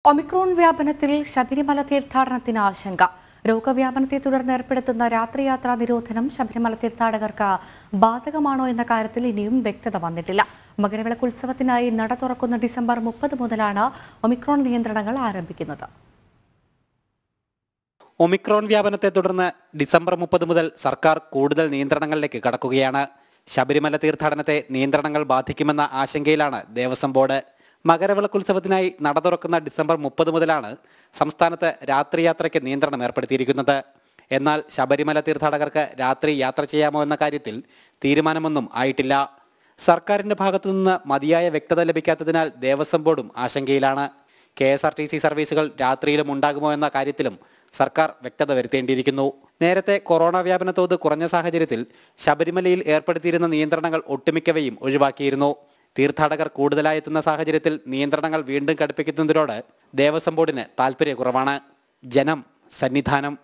Omicron വ്യാപനത്തിൽ Sabarimala തീർത്ഥാടനത്തിന് ആശങ്ക രോഗവ്യാപനത്തെ തുടർന്ന് ഏർപ്പെടുത്തുന്ന രാത്രിയാത്രാ നിരോധനം ശബരിമല തീർത്ഥാടകർക്ക് ബാധകമാണോ എന്ന കാര്യത്തിൽ ഇനിയും വ്യക്തത വന്നിട്ടില്ല മകരവിളക്ക് ഉത്സവത്തിനായി നട തുറക്കുന്ന ഡിസംബർ മുപ്പത് മുതലാണ് ഒമിക്രോൺ നിയന്ത്രണങ്ങൾ ആരംഭിക്കുന്നത് ഒമിക്രോൺ വ്യാപനത്തെ തുടർന്ന് ഡിസംബർ മുപ്പത് മുതൽ സർക്കാർ കൂടുതൽ നിയന്ത്രണങ്ങളിലേക്ക് കടക്കുകയാണ് ശബരിമല തീർത്ഥാടനത്തെ നിയന്ത്രണങ്ങൾ ബാധിക്കുമെന്ന ആശങ്കയിലാണ് ദേവസ്വം ബോർഡ് മകരവിളക്കുത്സവത്തിനായി നട തുറക്കുന്ന ഡിസംബർ മുപ്പത് മുതലാണ് സംസ്ഥാനത്ത് രാത്രിയാത്രയ്ക്ക് നിയന്ത്രണം ഏർപ്പെടുത്തിയിരിക്കുന്നത് എന്നാൽ ശബരിമല തീർത്ഥാടകർക്ക് രാത്രി യാത്ര ചെയ്യാമോ എന്ന കാര്യത്തിൽ തീരുമാനമൊന്നും ആയിട്ടില്ല സർക്കാരിന്റെ ഭാഗത്തുനിന്ന് മതിയായ വ്യക്തത ലഭിക്കാത്തതിനാൽ ദേവസ്വം ബോർഡും ആശങ്കയിലാണ് K S R T C സർവീസുകൾ രാത്രിയിലും ഉണ്ടാകുമോ എന്ന കാര്യത്തിലും സർക്കാർ വ്യക്തത വരുത്തേണ്ടിയിരിക്കുന്നു നേരത്തെ കൊറോണ വ്യാപന തോത് കുറഞ്ഞ സാഹചര്യത്തിൽ ശബരിമലയിൽ ഏർപ്പെടുത്തിയിരുന്ന നിയന്ത്രണങ്ങൾ ഒട്ടുമിക്കവയും ഒഴിവാക്കിയിരുന്നു തീർത്ഥാടകർ കൂടുതലായി എത്തുന്ന സാഹചര്യത്തിൽ നിയന്ത്രണങ്ങൾ വീണ്ടും കടുപ്പിക്കുന്നതിനോട് ദേവസ്വം ബോർഡിന് താൽപ്പര്യക്കുറവാണ് ജനം സന്നിധാനം